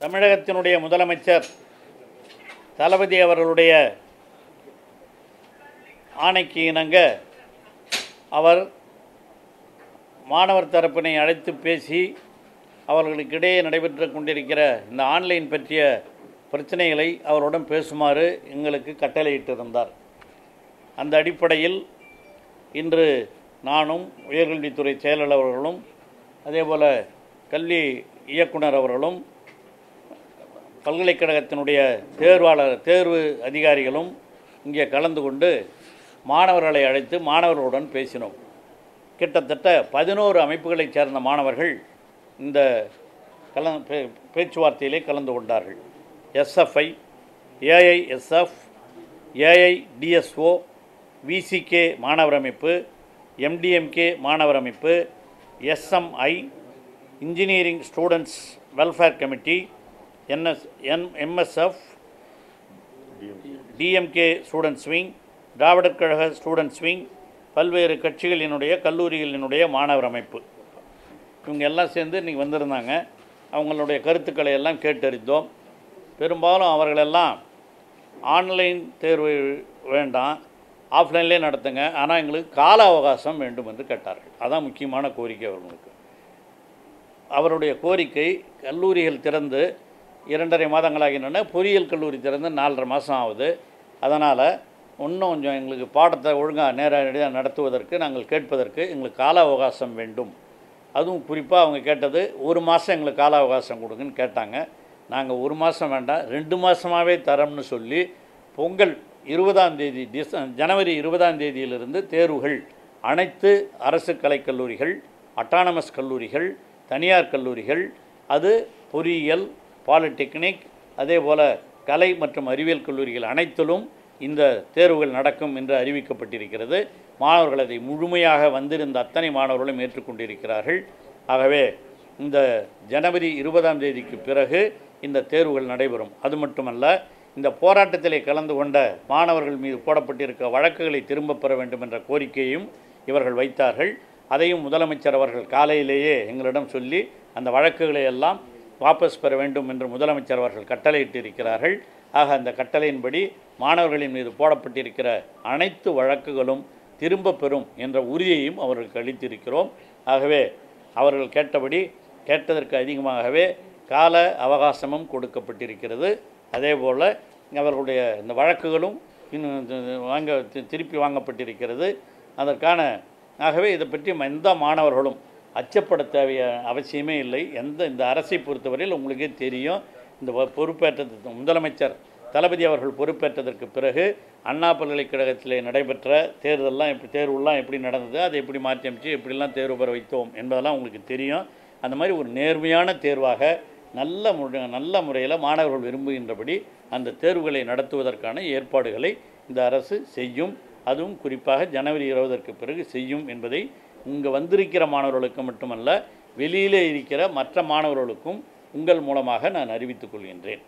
தமிழகத்தினுடைய முதலமைச்சர் தளபதி அவர்களுடைய ஆணைக்கு இணங்க அவர் மாணவர் தரப்பினை அழைத்து பேசி அவர்களுக்கிடையே நடைபெற்று கொண்டிருக்கிற இந்த ஆன்லைன் பற்றிய பிரச்சனைகளை அவருடன் பேசுமாறு எங்களுக்கு கட்டளையிட்டிருந்தார் அந்த அடிப்படையில் இன்று நானும் உயர்கல்வித்துறை செயலாளர் அவர்களும் அதேபோல் கல்வி இயக்குனர் அவர்களும் பல்கலைக்கழகத்தினுடைய தேர்வாளர் தேர்வு அதிகாரிகளும் இங்கே கலந்து கொண்டு மாணவர்களை அழைத்து மாணவர்களுடன் பேசினோம் கிட்டத்தட்ட பதினோரு அமைப்புகளைச் சேர்ந்த மாணவர்கள் இந்த கல பே- பேச்சுவார்த்தையிலே கலந்து கொண்டார்கள் எஸ்எஃப்ஐ ஏஐஎஸ்எஃப் ஏஐடிஎஸ்ஓ விசிகே மாணவர் அமைப்பு எம்டிஎம்கே மாணவர் அமைப்பு SMI engineering students welfare committee NS N MSF DMK students wing Dravidar Kazhaga students wing பல்வேறு கட்சிகளினுடைய கல்லூரிகளினுடைய மாணவர் அமைப்பு இவங்க எல்லாம் சேர்ந்து இன்றைக்கி வந்திருந்தாங்க அவங்களுடைய கருத்துக்களை எல்லாம் கேட்டறிந்தோம் பெரும்பாலும் அவர்களெல்லாம் ஆன்லைன் தேர்வு வேண்டாம் ஆஃப்லைன்லேயே நடத்துங்க ஆனால் எங்களுக்கு கால அவகாசம் வேண்டும் என்று கேட்டார்கள் அதான் முக்கியமான கோரிக்கை அவர்களுக்கு அவருடைய கோரிக்கை கல்லூரிகள் திறந்து இரண்டரை மாதங்களாகின்றன பொறியியல் கல்லூரி திறந்து நாலரை மாதம் ஆகுது அதனால் இன்னும் கொஞ்சம் எங்களுக்கு பாடத்தை ஒழுங்காக நேரடியாக நடத்துவதற்கு நாங்கள் கேட்பதற்கு எங்களுக்கு கால அவகாசம் வேண்டும் அதுவும் குறிப்பாக அவங்க கேட்டது ஒரு மாதம் எங்களுக்கு கால அவகாசம் கொடுங்கன்னு கேட்டாங்க நாங்கள் ஒரு மாதம் வேண்டாம் ரெண்டு மாதமாகவே தரோம்னு சொல்லி பொங்கல் இருபதாம் தேதி டிச ஜனவரி இருபதாம் தேதியிலிருந்து தேர்வுகள் அனைத்து அரசு கலைக்கல்லூரிகள் அட்டானமஸ் கல்லூரிகள் தனியார் கல்லூரிகள் அது பொறியியல் பாலிடெக்னிக் அதே போல் கலை மற்றும் அறிவியல் கல்லூரிகள் அனைத்திலும் இந்த தேர்வுகள் நடக்கும் என்று அறிவிக்கப்பட்டிருக்கிறது மாணவர்கள் அதை முழுமையாக வந்திருந்த அத்தனை மாணவர்களும் ஏற்றுக்கொண்டிருக்கிறார்கள் ஆகவே இந்த ஜனவரி இருபதாம் தேதிக்கு பிறகு இந்த தேர்வுகள் நடைபெறும் அது மட்டுமல்ல இந்த போராட்டத்திலே கலந்து கொண்ட மாணவர்கள் மீது போடப்பட்டிருக்க வழக்குகளை திரும்பப் பெற வேண்டும் என்ற கோரிக்கையும் இவர்கள் வைத்தார்கள் அதையும் முதலமைச்சர் அவர்கள் காலையிலேயே எங்களிடம் சொல்லி அந்த வழக்குகளை எல்லாம் வாபஸ் பெற வேண்டும் என்று முதலமைச்சர் அவர்கள் கட்டளையிட்டிருக்கிறார்கள் ஆக அந்த கட்டளையின்படி மாணவர்களின் மீது போடப்பட்டிருக்கிற அனைத்து வழக்குகளும் திரும்ப பெறும் என்ற உறுதியையும் அவர்களுக்கு அளித்திருக்கிறோம் ஆகவே அவர்கள் கேட்டபடி கேட்டதற்கு அதிகமாகவே கால அவகாசமும் கொடுக்கப்பட்டிருக்கிறது அதே போல் அவர்களுடைய இந்த வழக்குகளும் இன்னும் இது வாங்க தி- திருப்பி வாங்கப்பட்டிருக்கிறது அதற்கான ஆகவே இதை பற்றி எந்த மாணவர்களும் அச்சப்பட தேவைய அவசியமே இல்லை எந்த இந்த அரசை பொறுத்தவரையில் உங்களுக்கே தெரியும் இந்த வ- பொறுப்பேற்றது முதலமைச்சர் தளபதி அவர்கள் பொறுப்பேற்றதற்கு பிறகு அண்ணா பல்கலைக்கழகத்திலே நடைபெற்ற தேர்தல்லாம் எப்படி தேர்வுலாம் எப்படி நடந்தது அதை எப்படி மாற்றி அமைச்சு எப்படிலாம் தேர்வு பெற வைத்தோம் என்பதெல்லாம் உங்களுக்கு தெரியும் அந்த மாதிரி ஒரு நேர்மையான தேர்வாக நல்ல முறை நல்ல முறையில் மாணவர்கள் விரும்புகின்றபடி அந்த தேர்வுகளை நடத்துவதற்கான ஏற்பாடுகளை இந்த அரசு செய்யும் அதுவும் குறிப்பாக ஜனவரி இருபதற்கு பிறகு செய்யும் என்பதை இங்கே வந்திருக்கிற மாணவர்களுக்கு மட்டுமல்ல வெளியிலே இருக்கிற மற்ற மாணவர்களுக்கும் உங்கள் மூலமாக நான் அறிவித்துக் கொள்கின்றேன்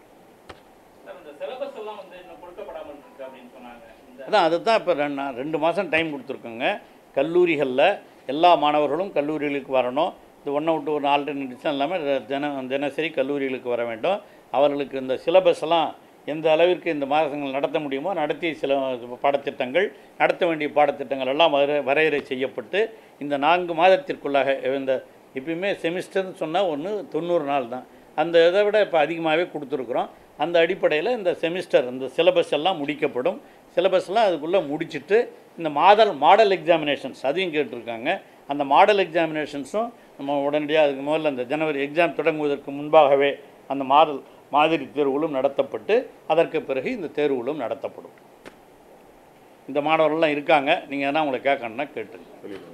சார் இந்த சிலபஸ் எல்லாம் வந்து இன்னும் கொடுக்கப்படாமல் இருக்கு அப்படின்னு சொன்னாங்க இந்த அதான் அதுதான் இப்போ ரெண்டு ரெண்டு மாதம் டைம் கொடுத்துருக்கோங்க கல்லூரிகளில் எல்லா மாணவர்களும் கல்லூரிகளுக்கு வரணும் இது ஒன்றை விட்டு ஒரு ஆல்டர்னேட்டிவ்ஸ் இல்லாமல் தின தினசரி கல்லூரிகளுக்கு வர வேண்டும் அவர்களுக்கு இந்த சிலபஸ் எல்லாம் எந்த அளவிற்கு இந்த மாதங்கள் நடத்த முடியுமோ நடத்திய சில பாடத்திட்டங்கள் நடத்த வேண்டிய பாடத்திட்டங்கள் எல்லாம் வர வரையறை செய்யப்பட்டு இந்த நான்கு மாதத்திற்குள்ளாக இந்த எப்பயுமே செமிஸ்டர்னு சொன்னால் ஒன்று தொண்ணூறு நாள் தான் அந்த இதை விட இப்போ அதிகமாகவே கொடுத்துருக்குறோம் அந்த அடிப்படையில் இந்த செமிஸ்டர் இந்த சிலபஸ் எல்லாம் முடிக்கப்படும் சிலபஸ்லாம் அதுக்குள்ளே முடிச்சிட்டு இந்த மாடல் மாடல் எக்ஸாமினேஷன்ஸ் அதையும் கேட்டிருக்காங்க அந்த மாடல் எக்ஸாமினேஷன்ஸும் நம்ம உடனடியாக அதுக்கு முதல்ல அந்த ஜனவரி எக்ஸாம் தொடங்குவதற்கு முன்பாகவே அந்த மாடல் மாதிரி தேர்வுகளும் நடத்தப்பட்டு அதற்கு பிறகு இந்த தேர்வுகளும் நடத்தப்படும் இந்த மாணவர்கள்லாம் இருக்காங்க நீங்கள் எதனா உங்களை கேட்கணுன்னா கேட்டுங்க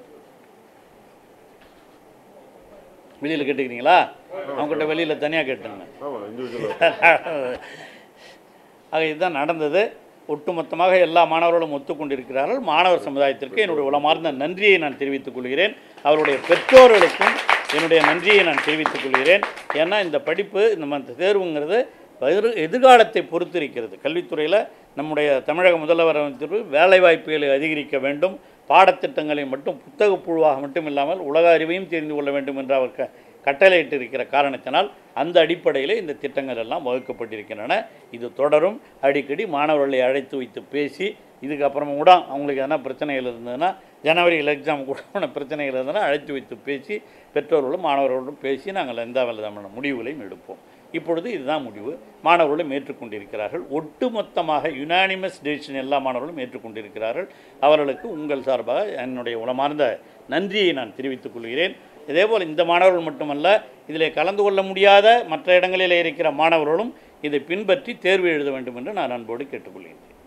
வெளியில் கேட்டுக்கிறீங்களா அவங்ககிட்ட வெளியில் தனியாக கேட்டுங்க ஆமாம் இண்டிவிஜுவலாக ஆக இதுதான் நடந்தது ஒட்டுமொத்தமாக எல்லா மாணவர்களும் ஒத்துக்கொண்டிருக்கிறார்கள் மாணவர் சமுதாயத்திற்கு என்னுடைய உளமார்ந்த நன்றியை நான் தெரிவித்துக் கொள்கிறேன் அவருடைய பெற்றோர்களுக்கும் என்னுடைய நன்றியை நான் தெரிவித்துக் கொள்கிறேன் ஏன்னா இந்த படிப்பு நம்ம இந்த தேர்வுங்கிறது எதிர் எதிர்காலத்தை பொறுத்து இருக்கிறது கல்வித்துறையில் நம்முடைய தமிழக முதல்வர் அமைச்சர் வேலைவாய்ப்புகளை அதிகரிக்க வேண்டும் பாடத்திட்டங்களை மட்டும் புத்தகப் புழுவாக மட்டும் இல்லாமல் உலக அறிவையும் தெரிந்து கொள்ள வேண்டும் என்று அவர் க கட்டளையிட்டு இருக்கிற காரணத்தினால் அந்த அடிப்படையில் இந்த திட்டங்கள் எல்லாம் வகுக்கப்பட்டிருக்கின்றன இது தொடரும் அடிக்கடி மாணவர்களை அழைத்து வைத்து பேசி இதுக்கப்புறமா கூட அவங்களுக்கு எதனா பிரச்சனைகள் இருந்ததுன்னா ஜனவரியில் எக்ஸாம் கூட பிரச்சனைகள் இருந்ததுன்னா அழைத்து வைத்து பேசி பெற்றோர்களும் மாணவர்களோடும் பேசி நாங்கள் எந்த விதமான முடிவுகளையும் எடுப்போம் இப்பொழுது இதுதான் முடிவு மாணவர்களும் ஏற்றுக்கொண்டிருக்கிறார்கள் ஒட்டுமொத்தமாக யுனானிமஸ் டெசிஷன் எல்லா மாணவர்களும் ஏற்றுக்கொண்டிருக்கிறார்கள் அவர்களுக்கு உங்கள் சார்பாக என்னுடைய உளமார்ந்த நன்றியை நான் தெரிவித்துக் கொள்கிறேன் இதேபோல் இந்த மாணவர்கள் மட்டுமல்ல இதில் கலந்து கொள்ள முடியாத மற்ற இடங்களில் இருக்கிற மாணவர்களும் இதை பின்பற்றி தேர்வு எழுத வேண்டும் என்று நான் அன்போடு கேட்டுக்கொள்கிறேன்